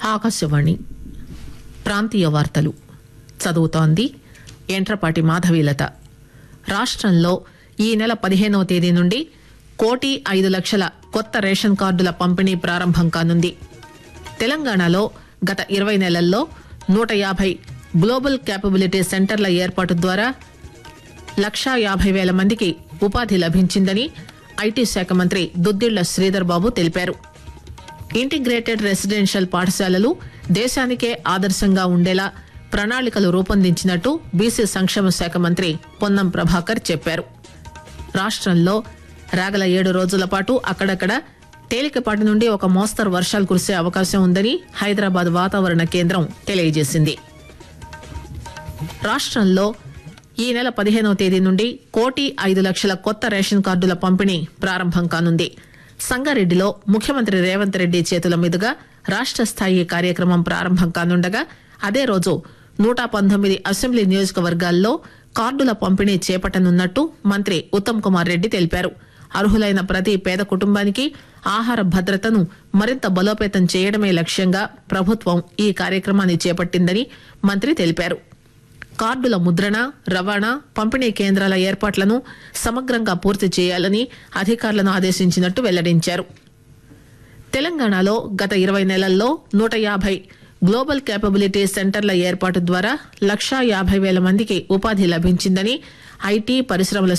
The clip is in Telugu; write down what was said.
ఆకాశవాణి ప్రాంతీయ వార్తలు చదువుతోంది ఎంట్రపాటి మాధవీలత రాష్టంలో ఈ నెల పదిహేనవ తేదీ నుండి కోటి ఐదు లక్షల కొత్త రేషన్ కార్డుల పంపిణీ ప్రారంభం కానుంది తెలంగాణలో గత ఇరవై నెలల్లో నూట యాభై గ్లోబల్ క్యాపబిలిటీ సెంటర్ల ఏర్పాటు ద్వారా లక్షా యాభై వేల మందికి ఉపాధి లభించిందని ఐటీ శాఖ మంత్రి దుద్దిళ్ల శ్రీధర్ బాబు తెలిపారు ఇంటిగ్రేటెడ్ రెసిడెన్షియల్ పాఠశాలలు దేశానికే ఆదర్శంగా ఉండేలా ప్రణాళికలు రూపొందించినట్టు బీసీ సంక్షేమ శాఖ మంత్రి పొన్నం ప్రభాకర్ చెప్పారు రాష్టంలో రాగల ఏడు రోజుల పాటు అక్కడక్కడ తేలికపాటి నుండి ఒక మోస్తరు వర్షాలు కురిసే అవకాశం ఉందని హైదరాబాద్ వాతావరణ కేంద్రం తెలియజేసింది రాష్టంలో ఈ నెల పదిహేనవ తేదీ నుండి కోటి ఐదు లక్షల కొత్త రేషన్ కార్డుల పంపిణీ ప్రారంభం కానుంది సంగారెడ్డిలో ముఖ్యమంత్రి రేవంత్ రెడ్డి చేతుల మీదుగా రాష్ట స్థాయి కార్యక్రమం ప్రారంభం కానుండగా అదే రోజు నూట పంతొమ్మిది అసెంబ్లీ నియోజకవర్గాల్లో కార్డుల పంపిణీ చేపట్టనున్నట్టు మంత్రి ఉత్తమ్ కుమార్ రెడ్డి తెలిపారు అర్హులైన ప్రతి పేద కుటుంబానికి ఆహార భద్రతను మరింత బలోపేతం చేయడమే లక్ష్యంగా ప్రభుత్వం ఈ కార్యక్రమాన్ని చేపట్టిందని మంత్రి తెలిపారు కార్డుల ముద్రణ రవాణా పంపిణీ కేంద్రాల ఏర్పాట్లను సమగ్రంగా పూర్తి చేయాలని అధికారులను ఆదేశించినట్టు వెల్లడించారు తెలంగాణలో గత ఇరవై నెలల్లో నూట యాభై గ్లోబల్ క్యాపబిలిటీ సెంటర్ల ఏర్పాటు ద్వారా లక్షా యాభై వేల మందికి ఉపాధి లభించిందని ఐటీ పరిశ్రమల